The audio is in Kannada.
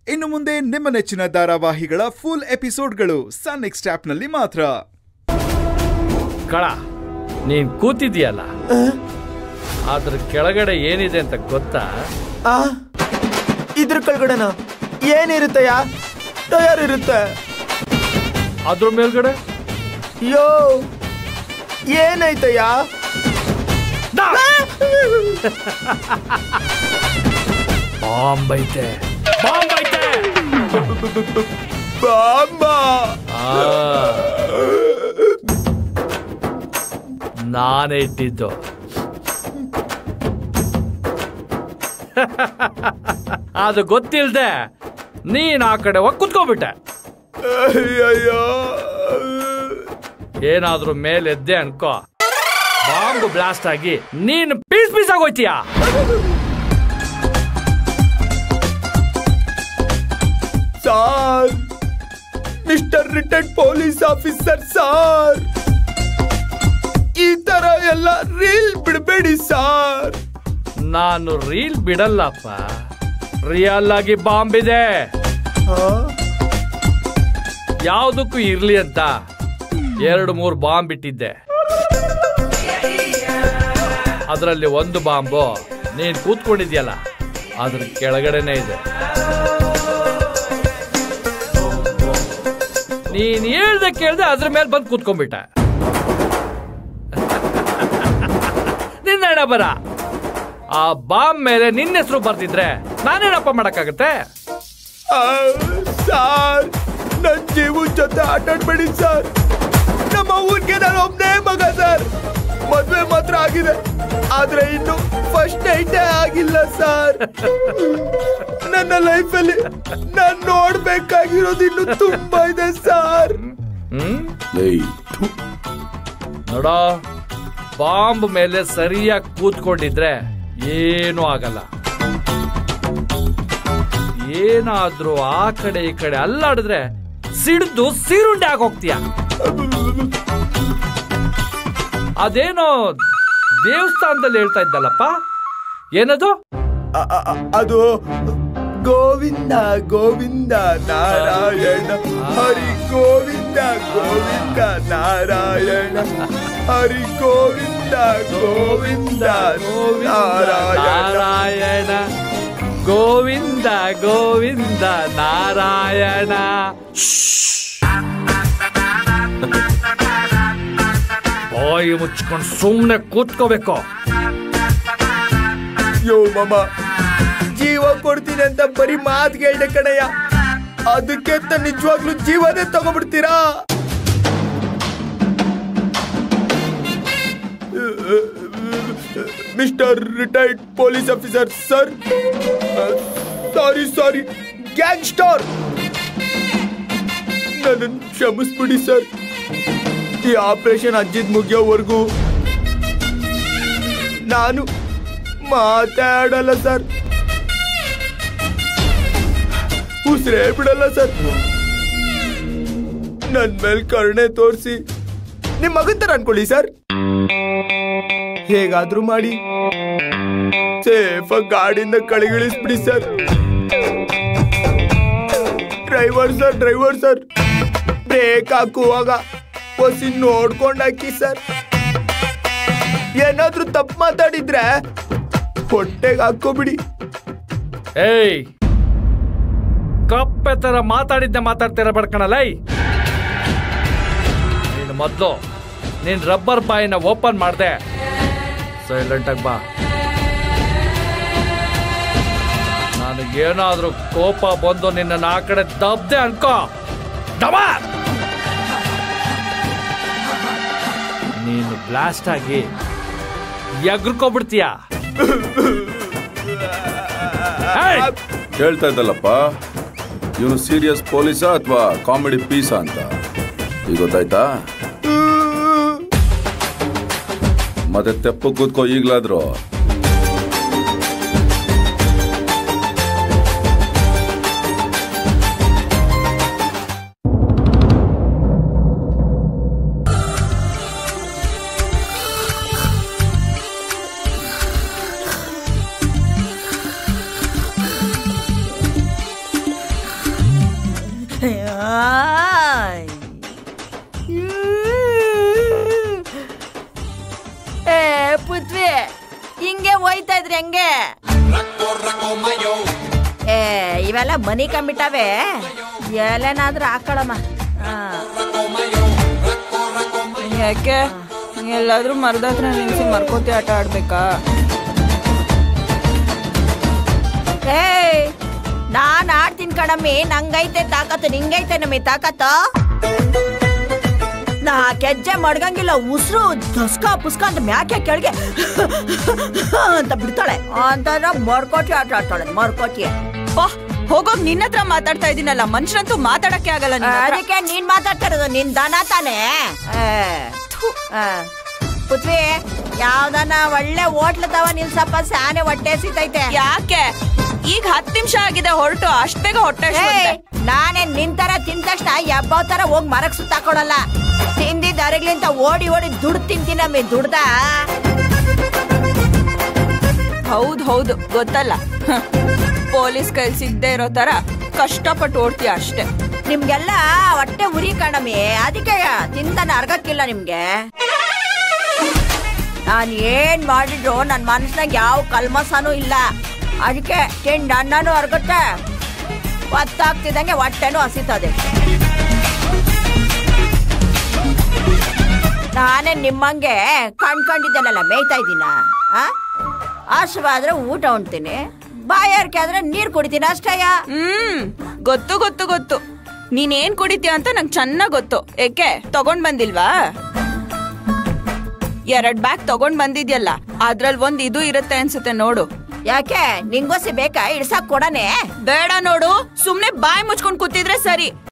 ಇನ್ನು ಮುಂದೆ ನಿಮ್ಮ ನೆಚ್ಚಿನ ಧಾರಾವಾಹಿಗಳ ಫುಲ್ ಎಪಿಸೋಡ್ಗಳು ಸನ್ ನೆಕ್ಸ್ಟ್ ಆಪ್ನಲ್ಲಿ ಮಾತ್ರ ಕಳ ನೀನ್ ಕೂತಿದ್ಯಲ್ಲ ಅದ್ರ ಕೆಳಗಡೆ ಏನಿದೆ ಅಂತ ಗೊತ್ತಾ ಆ ಇದ್ರ ಕೆಳಗಡೆನ ಏನಿರುತ್ತೆಯಾ ಟಯರ್ ಇರುತ್ತೆ ಅದ್ರ ಮೇಲ್ಗಡೆ ಯೋ ಏನೈತಯ್ಯ ಬಾಂಬ್ ಐತೆ ಬಾಂಬ್ ಐತೆ ಬಾಂಬಾ ಆ. ನಾನೇ ಇಟ್ಟಿದ್ದು ಅದು ಗೊತ್ತಿಲ್ದೆ ನೀನ್ ಆ ಕಡೆ ಹೋಗಿ ಕುತ್ಕೋಬಿಟ್ಟೆ ಅಯ್ಯಯ್ಯೋ ಏನಾದ್ರೂ ಮೇಲೆ ಎದ್ದೆ ಅನ್ಕೋ ಬಾಂಬ್ ಬ್ಲಾಸ್ಟ್ ಆಗಿ ನೀನ್ ಪೀಸ್ ಪೀಸ್ ಆಗೋಯ್ತೀಯಾ sir mister retired police officer sir ಈ ತರ ಎಲ್ಲ ರೀಲ್ ಬಿಡಬೇಡಿ ಸಾರ್ ನಾನು ರೀಲ್ ಬಿಡಲ್ಲಪ್ಪ ರಿಯಲ್ ಆಗಿ ಬಾಂಬ್ ಇದೆ ಯಾವ್ದಕ್ಕೂ ಇರ್ಲಿ ಅಂತ ಎರಡು ಮೂರು ಬಾಂಬ್ ಇಟ್ಟಿದ್ದೆ ಅದರಲ್ಲಿ ಒಂದು ಬಾಂಬು ನೀನ್ ಕೂತ್ಕೊಂಡಿದ್ಯಲ್ಲ ಅದ್ರ ಕೆಳಗಡೆನೆ ಇದೆ ನೀನ್ ಹೇಳ್ದೆ ಕೇಳ್ದೆ ಅದ್ರ ಮೇಲೆ ಬಂದು ಕೂತ್ಕೊಂಡ್ಬಿಟ್ಟ ನಿನ್ನ ಹಣ ಬರ ಆ ಬಾಂಬ್ ಮೇಲೆ ನಿನ್ನ ಹೆಸರು ಬರ್ತಿದ್ರೆ ನಾನೇನಪ್ಪ ಮಾಡಕ್ಕಾಗತ್ತೆ ಆ, ಸಾರ್ ನನ್ ಜೀವನ ಜೊತೆ ಆಟ ಆಡ್ಬೇಡಿ ಸರ್ ನಮ್ಮ ಊರಿಗೆ ನಾನು ಒಬ್ಬನೇ ಮಗ ಸರ್ ಮದ್ವೆ ಮಾತ್ರ ಆಗಿದೆ ಆದ್ರೆ ಇನ್ನು ಫಸ್ಟ್ ನೈಟೇ ಆಗಿಲ್ಲ ಸರ್ ನನ್ನ ಲೈಫಲ್ಲಿ ನಾನ್ ನೋಡ್ಬೇಕಾಗಿರೋದು ಇನ್ನು ತುಂಬಾ ಇದೆ ಸರ್ ಹ್ಮ್ ನೋಡೋ ಬಾಂಬ್ ಮೇಲೆ ಸರಿಯಾಗಿ ಕೂತ್ಕೊಂಡಿದ್ರೆ ಏನೂ ಆಗಲ್ಲ ಏನಾದ್ರೂ ಆ ಕಡೆ ಈ ಕಡೆ ಅಲ್ಲಾಡಿದ್ರೆ ಸಿಡ್ದು ಸೀರುಂಡೆ ಆಗೋಗ್ತೀಯ ಅದೇನೋ ದೇವಸ್ಥಾನದಲ್ಲಿ ಹೇಳ್ತಾ ಇದ್ದಲ್ಲಪ್ಪ ಏನದು ಅ- ಅ- ಅ- ಅದು ಗೋವಿಂದ ಗೋವಿಂದ ನಾರಾಯಣ ಹರಿ ಗೋವಿಂದ ಗೋವಿಂದ ನಾರಾಯಣ ಹರಿ ಗೋವಿಂದ ಗೋವಿಂದ ನಾರಾಯಣ ನಾರಾಯಣ ಗೋವಿಂದ ಗೋವಿಂದ ನಾರಾಯಣ ಬಾಯಿ ಮುಚ್ಕೊಂಡು ಸುಮ್ಮನೆ ಕೂತ್ಕೋಬೇಕು ಯೋ ಮಮ್ಮ ಜೀವ ಕೊಡ್ತೀನಿ ಅಂತ ಬರೀ ಮಾತ್ ಹೇಳ್ದೆ ಕಣಯ್ಯ ಅದಕ್ಕೆ ಅಂತ ನಿಜವಾಗ್ಲೂ ಜೀವನೇ ತಗೊಂಡ್ಬಿಡ್ತೀರಾ mister retired police officer sir sorry sorry gangster ನನ್ನನ್ನು ಕ್ಷಮಿಸ್ಬಿಡಿ ಸರ್ ಈ ಆಪರೇಷನ್ ಅಜ್ಜಿದ್ ಮುಗಿಯೋವರೆಗೂ ನಾನು ಮಾತಾಡಲ್ಲ ಸರ್ ಉಸಿರೇ ಬಿಡಲ್ಲ ಸರ್ ನನ್ ಮೇಲ್ ಕರುಣೆ ತೋರಿಸಿ ನಿಮ್ ಮಗನ್ ತರ ಅನ್ಕೊಳ್ಳಿ ಸರ್ ಹೇಗಾದ್ರೂ ಮಾಡಿ ಸೇಫ್ ಗಾಡಿಯಿಂದ ಕಳಿಗಿಳಿಸ್ಬಿಡಿ sir driver sir driver sir brake ಹಾಕುವಾಗ ಹೊಸಿ ನೋಡ್ಕೊಂಡ್ ಹಾಕಿ ಸರ್ ಏನಾದ್ರೂ ತಪ್ಪು ಮಾತಾಡಿದ್ರೆ ಹೊಟ್ಟೆಗೆ ಹಾಕೋಬಿಡಿ ಏಯ್ ಕಪ್ಪೆ ತರ ಮಾತಾಡಿದ್ದೆ ಮಾತಾಡ್ತೀರ ಬಡ್ಕಣಲ್ಲ ನೀನು ಮೊದಲು ನೀನ್ ರಬ್ಬರ್ ಬಾಯಿನ ಓಪನ್ ಮಾಡ್ದೆ ಸೈಲೆಂಟ್ ಆಗಿ ಬಾ ನನಗೇನಾದ್ರೂ ಕೋಪ ಬಂದು ನಿನ್ನ ಆ ಕಡೆ ದಬ್ದೆ ಅನ್ಕೋ ಡಮಾರ್! ನೀನು ಬ್ಲಾಸ್ಟ್ ಆಗಿ ಎಗ್ರಕೋಬಿಡ್ತೀಯ ಏಯ್! ಹೇಳ್ತಾ ಇದ್ದಲ್ಲಪ್ಪ ಇವನು ಸೀರಿಯಸ್ ಪೊಲೀಸಾ ಅಥವಾ ಕಾಮಿಡಿ ಪೀಸಾ ಅಂತ ಈಗ ಗೊತ್ತಾಯ್ತಾ ಮತ್ತೆ ತೆಪ್ಪು ಕೂತ್ಕೋ ಈಗ್ಲಾದ್ರು ಆಯ್. ಏ ಪೃಥ್ವಿ ಹಿಂಗೆ ಹೋಯ್ತಾ ಇದ್ರಿ ಹೆಂಗೆ ಏ ಇವೆಲ್ಲ ಮನಿ ಕಂಬಿಟ್ಟಾವೆ ಎಲೆನಾದ್ರೂ ಹಾಕೊಳಮ್ಮ ಹಾ ಯಾಕೆ ಎಲ್ಲಾದ್ರೂ ಮರದ ಹತ್ರ ನಿಲ್ಸಿ ಮರ್ಕೋತಿ ಆಟ ಆಡ್ಬೇಕಾ ಏಯ್ ನಾನ್ ಆಡ್ತೀನಿ ಕಣಮ್ಮಿ ನಂಗೈತೆ ತಾಕತ್ತು ನಿಂಗೈತೆ ನಮ್ಮಿ ತಾಕತ್ತು ನಾ ಕೆಜ್ಜೆ ಮಡ್ಗಂಗಿಲ್ಲ ಉಸಿರು ದಸ್ಕ ಪುಸ್ಕ ಅಂತ ಮ್ಯಾಕೆ ಕೆಳಗೆ ಅಂತ ಬಿಡ್ತಾಳೆ ಅಂತಂದ್ರೆ ಮರ್ಕೋಟಿ ಆಟ ಆಡ್ತಾಳೆ ಮರ್ಕೋಟಿ ವಾಹ್ ಹೋಗೋಗ್ ನಿನ್ನ ಹತ್ರ ಮಾತಾಡ್ತಾ ಇದೀನಲ್ಲ ಮನುಷ್ಯರಂತೂ ಮಾತಾಡಕ್ಕೆ ಆಗಲ್ಲ ನಿನ್ ಹತ್ರ. ಅದಕ್ಕೆ ನೀನ್ ಮಾತಾಡ್ತಾ ಇರೋದು ನಿನ್ ದನ ತಾನೆ ಪೃಥ್ವಿ ಯಾವ್ದನ ಒಳ್ಳೆ ಹೋಟ್ಲ ತವ ನಿಲ್ಸಪ್ಪ ಸ್ಯಾನೆ ಹೊಟ್ಟೆ ಸಿತೈತೆ ಯಾಕೆ ಈಗ ಹತ್ತು ನಿಮಿಷ ಆಗಿದೆ ಹೊರಟು ಅಷ್ಟ್ ಬೇಗ ಹೊಟ್ಟೆ ಹಸ್ವಂತೆ. ನಾನೇ ನಿನ್ ತರ ತಿಂದ ತಕ್ಷಣ ಎಬ್ಬಾವ್ ತರ ಹೋಗ್ ಮರಕ್ ಸುತ್ತಾಕೊಡಲ್ಲ ತಿಂದಿದ್ದ ಅರಗ್ಲಿಂತ ಓಡಿ ಓಡಿ ದುಡ್ಡು ತಿಂತೀನಮ್ಮಿ ದುಡ್ದ ಹೌದ್ ಹೌದು ಗೊತ್ತಲ್ಲ ಹ. ಪೊಲೀಸ್ ಕೈಲ್ ಸಿಗದೆ ಇರೋ ತರ ಕಷ್ಟಪಟ್ಟು ಓಡ್ತೀಯ ಅಷ್ಟೇ ನಿಮ್ಗೆಲ್ಲ ಹೊಟ್ಟೆ ಉರಿ ಕಣಮಿ ಅದಕ್ಕೆ ತಿಂತಾನೆ ಅರ್ಗಕ್ಕಿಲ್ಲ ನಿಮ್ಗೆ ನಾನ್ ಏನ್ ಮಾಡಿದ್ರು ನನ್ ಮನ್ಸ್ನಾಗ ಯಾವ ಕಲ್ಮಸನೂ ಇಲ್ಲ ಅದಕ್ಕೆ ತಿಂಡ ಅನ್ನನೂ ಅರ್ಗತ್ತೆ ಒತ್ತಾಗ್ತಿದಂಗೆ ಹೊಟ್ಟೆನೂ ಹಸಿತದೆ ನಾನೇ ನಿಮ್ಮಂಗೆ ಕಣ್ಕೊಂಡಿದ್ದೇನಲ್ಲ ಮೇಯ್ತಾ ಇದ್ದೀನ ಹಸುವಾದ್ರೆ ಊಟ ಉಣ್ತೀನಿ ಬಾಯಾರಿಕೆ ಆದ್ರೆ ನೀರ್ ಕುಡಿತೀನಿ ಅಷ್ಟಯ್ಯ ಹ್ಮ್ ಗೊತ್ತು ಗೊತ್ತು ಗೊತ್ತು ನೀನೇನ್ ಕುಡಿತೀಯ ಅಂತ ನಂಗೆ ಚೆನ್ನಾಗ್ ಗೊತ್ತು ಏಕೆ ತಗೊಂಡ್ ಬಂದಿಲ್ವಾ ಎರಡ್ ಬ್ಯಾಗ್ ತಗೊಂಡ್ ಬಂದಿದ್ಯಲ್ಲ ಅದ್ರಲ್ಲಿ ಒಂದ್ ಇದು ಇರುತ್ತೆ ಅನ್ಸುತ್ತೆ ನೋಡು ಯಾಕೆ ನಿಂಗೋಸಿ ಬೇಕಾ ಇಡ್ಸಕ್ ಕೊಡನೆ ಬೇಡ ನೋಡು ಸುಮ್ನೆ ಬಾಯಿ ಮುಚ್ಕೊಂಡ್ ಕೂತಿದ್ರೆ ಸರಿ